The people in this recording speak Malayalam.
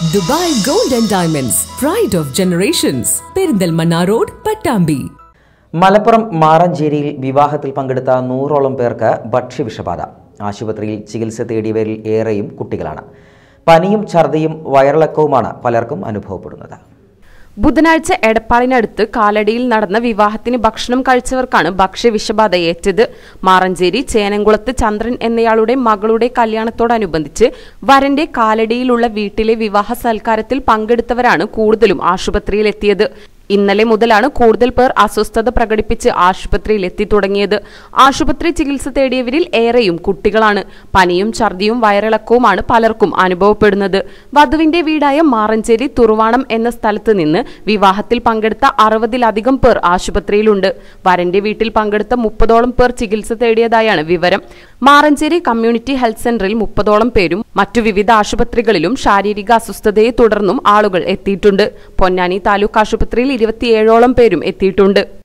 Dubai gold and diamonds pride of generations Perinthalmanna road Pattambi Malappuram മാറഞ്ചേരിയിൽ വിവാഹത്തിൽ പങ്കെടുത്ത നൂറോളം പേർക്ക് ഭക്ഷ്യവിഷബാധ ആശുപത്രിയിൽ ചികിത്സ തേടിയവരിൽ ഏറെയും കുട്ടികളാണ് പനിയും ഛർദിയും വയറിളക്കവുമാണ് പലർക്കും അനുഭവപ്പെടുന്നത് ബുധനാഴ്ച എടപ്പാളിനടുത്ത് കാലടിയിൽ നടന്ന വിവാഹത്തിന് ഭക്ഷണം കഴിച്ചവർക്കാണ് ഭക്ഷ്യവിഷബാധ ഏറ്റത് മാറഞ്ചേരി ചേനംകുളത്ത് ചന്ദ്രൻ എന്നയാളുടെ മകളുടെ കല്യാണത്തോടനുബന്ധിച്ച് വരന്റെ കാലടിയിലുള്ള വീട്ടിലെ വിവാഹ സൽക്കാരത്തിൽ പങ്കെടുത്തവരാണ് കൂടുതലും ആശുപത്രിയിലെത്തിയത് ഇന്നലെ മുതലാണ് കൂടുതൽ പേർ അസ്വസ്ഥത പ്രകടിപ്പിച്ച് ആശുപത്രിയിൽ എത്തി തുടങ്ങിയത് ആശുപത്രി ചികിത്സ തേടിയവരിൽ ഏറെയും കുട്ടികളാണ് പനിയും ഛർദിയും വയറിളക്കവുമാണ് പലർക്കും അനുഭവപ്പെടുന്നത് വധുവിന്റെ വീടായ മാറഞ്ചേരി തുറുവാണം എന്ന സ്ഥലത്ത് നിന്ന് വിവാഹത്തിൽ പങ്കെടുത്ത അറുപതിലധികം പേർ ആശുപത്രിയിലുണ്ട് വരന്റെ വീട്ടിൽ പങ്കെടുത്ത മുപ്പതോളം പേർ ചികിത്സ തേടിയതായാണ് വിവരം മാറഞ്ചേരി കമ്മ്യൂണിറ്റി ഹെൽത്ത് സെന്ററിൽ മുപ്പതോളം പേരും മറ്റു വിവിധ ആശുപത്രികളിലും ശാരീരിക അസ്വസ്ഥതയെ തുടർന്നും ആളുകൾ എത്തിയിട്ടുണ്ട് പൊന്നാനി താലൂക്ക് ആശുപത്രിയിൽ ഇരുപത്തിയേഴോളം പേരും എത്തിയിട്ടുണ്ട്